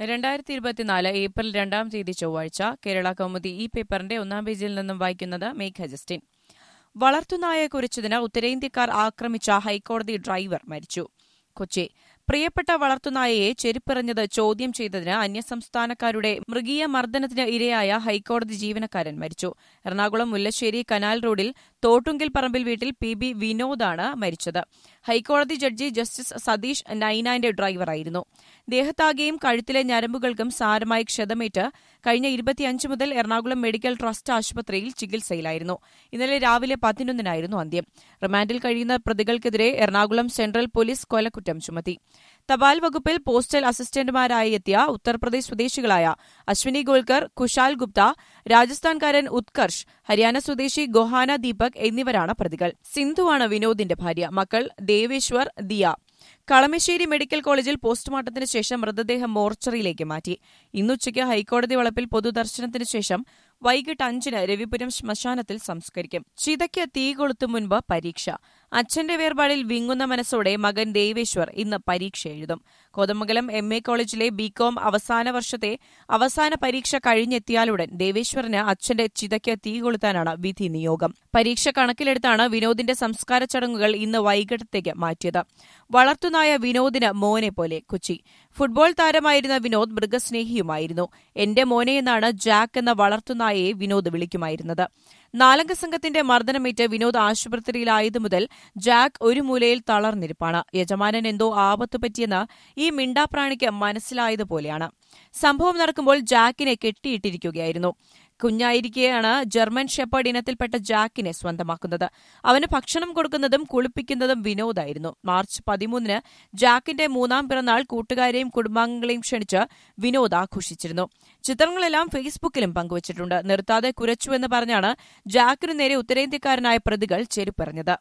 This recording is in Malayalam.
രണ്ടായിരത്തി ഇരുപത്തിനാല് ഏപ്രിൽ രണ്ടാം തീയതി ചൊവ്വാഴ്ച കേരള കൗമുദി ഈ പേപ്പറിന്റെ ഒന്നാം പേജിൽ നിന്നും വായിക്കുന്നത് മേഘ ജസ്റ്റിൻ വളർത്തുനായെ കുറിച്ചതിന് ഉത്തരേന്ത്യക്കാർ ആക്രമിച്ച ഹൈക്കോടതി ഡ്രൈവർ മരിച്ചു കൊച്ചി പ്രിയപ്പെട്ട വളർത്തുനായയെ ചെരുപ്പെറിഞ്ഞത് ചോദ്യം ചെയ്തതിന് അന്യസംസ്ഥാനക്കാരുടെ മൃഗീയ മർദ്ദനത്തിന് ഇരയായ ഹൈക്കോടതി ജീവനക്കാരൻ മരിച്ചു എറണാകുളം മുല്ലശ്ശേരി കനാൽ റോഡിൽ തോട്ടുങ്കിൽ പറമ്പിൽ വീട്ടിൽ പി ബി വിനോദാണ് മരിച്ചത് ഹൈക്കോടതി ജഡ്ജി ജസ്റ്റിസ് സതീഷ് നൈനാന്റെ ഡ്രൈവറായിരുന്നു ദേഹത്താകെയും കഴുത്തിലെ ഞരമ്പുകൾക്കും സാരമായി ക്ഷതമേറ്റ് കഴിഞ്ഞ ഇരുപത്തിയഞ്ച് മുതൽ എറണാകുളം മെഡിക്കൽ ട്രസ്റ്റ് ആശുപത്രിയിൽ ചികിത്സയിലായിരുന്നു ഇന്നലെ രാവിലെ പതിനൊന്നിനായിരുന്നു അന്ത്യം റിമാൻഡിൽ കഴിയുന്ന പ്രതികൾക്കെതിരെ എറണാകുളം സെൻട്രൽ പോലീസ് കൊലക്കുറ്റം ചുമത്തി തപാൽ വകുപ്പിൽ പോസ്റ്റൽ അസിസ്റ്റന്റുമാരായി എത്തിയ ഉത്തർപ്രദേശ് സ്വദേശികളായ അശ്വിനി ഗോൾക്കർ കുശാൽ ഗുപ്ത രാജസ്ഥാൻകാരൻ ഉത്കർഷ് ഹരിയാന സ്വദേശി ഗൊഹാന ദീപക് എന്നിവരാണ് പ്രതികൾ സിന്ധുവാണ് വിനോദിന്റെ ഭാര്യ മക്കൾ ദേവേശ്വർ ദിയ കളമശ്ശേരി മെഡിക്കൽ കോളേജിൽ പോസ്റ്റ്മോർട്ടത്തിന് ശേഷം മൃതദേഹം മോർച്ചറിയിലേക്ക് മാറ്റി ഇന്നുച്ചയ്ക്ക് ഹൈക്കോടതി വളപ്പിൽ പൊതുദർശനത്തിന് ശേഷം വൈകിട്ട് അഞ്ചിന് രവിപുരം ശ്മശാനത്തിൽ സംസ്കരിക്കും ചിതയ്ക്ക് തീ കൊളുത്തും മുൻപ് പരീക്ഷ അച്ഛന്റെ വേർപാടിൽ വിങ്ങുന്ന മനസ്സോടെ മകൻ ദേവേശ്വർ ഇന്ന് പരീക്ഷ എഴുതും കോതമംഗലം എം എ കോളേജിലെ ബികോം അവസാന വർഷത്തെ അവസാന പരീക്ഷ കഴിഞ്ഞെത്തിയാലുടൻ ദേവേശ്വറിന് അച്ഛന്റെ ചിതയ്ക്ക് തീ കൊളുത്താനാണ് വിധി നിയോഗം പരീക്ഷ കണക്കിലെടുത്താണ് വിനോദിന്റെ സംസ്കാര ചടങ്ങുകൾ ഇന്ന് വൈകിട്ടത്തേക്ക് മാറ്റിയത് വളർത്തുനായ വിനോദിന് മോനെ പോലെ കൊച്ചി ഫുട്ബോൾ താരമായിരുന്ന വിനോദ് മൃഗസ്നേഹിയുമായിരുന്നു എന്റെ മോനെ എന്നാണ് ജാക്ക് എന്ന വളർത്തുനായയെ വിനോദ് വിളിക്കുമായിരുന്നത് നാലംഗ സംഘത്തിന്റെ മർദ്ദനമേറ്റ് വിനോദ് ആശുപത്രിയിലായതു മുതൽ ജാക്ക് ഒരു മൂലയിൽ തളർന്നിരിപ്പാണ് യജമാനൻ എന്തോ ആപത്ത് പറ്റിയെന്ന് ഈ മിണ്ടാപ്രാണിക്ക് മനസ്സിലായതുപോലെയാണ് സംഭവം നടക്കുമ്പോൾ ജാക്കിനെ കെട്ടിയിട്ടിരിക്കുകയായിരുന്നു കുഞ്ഞായിരിക്കെയാണ് ജർമ്മൻ ഷെപ്പേർഡ് ഇനത്തിൽപ്പെട്ട ജാക്കിനെ സ്വന്തമാക്കുന്നത് അവന് ഭക്ഷണം കൊടുക്കുന്നതും കുളിപ്പിക്കുന്നതും വിനോദായിരുന്നു മാർച്ച് പതിമൂന്നിന് ജാക്കിന്റെ മൂന്നാം പിറന്നാൾ കൂട്ടുകാരെയും കുടുംബാംഗങ്ങളെയും ക്ഷണിച്ച് വിനോദ് ആഘോഷിച്ചിരുന്നു ചിത്രങ്ങളെല്ലാം ഫേസ്ബുക്കിലും പങ്കുവച്ചിട്ടുണ്ട് നിർത്താതെ കുരച്ചുവെന്ന് പറഞ്ഞാണ് ജാക്കിനു നേരെ ഉത്തരേന്ത്യക്കാരനായ പ്രതികൾ ചെരുപ്പെറിഞ്ഞത്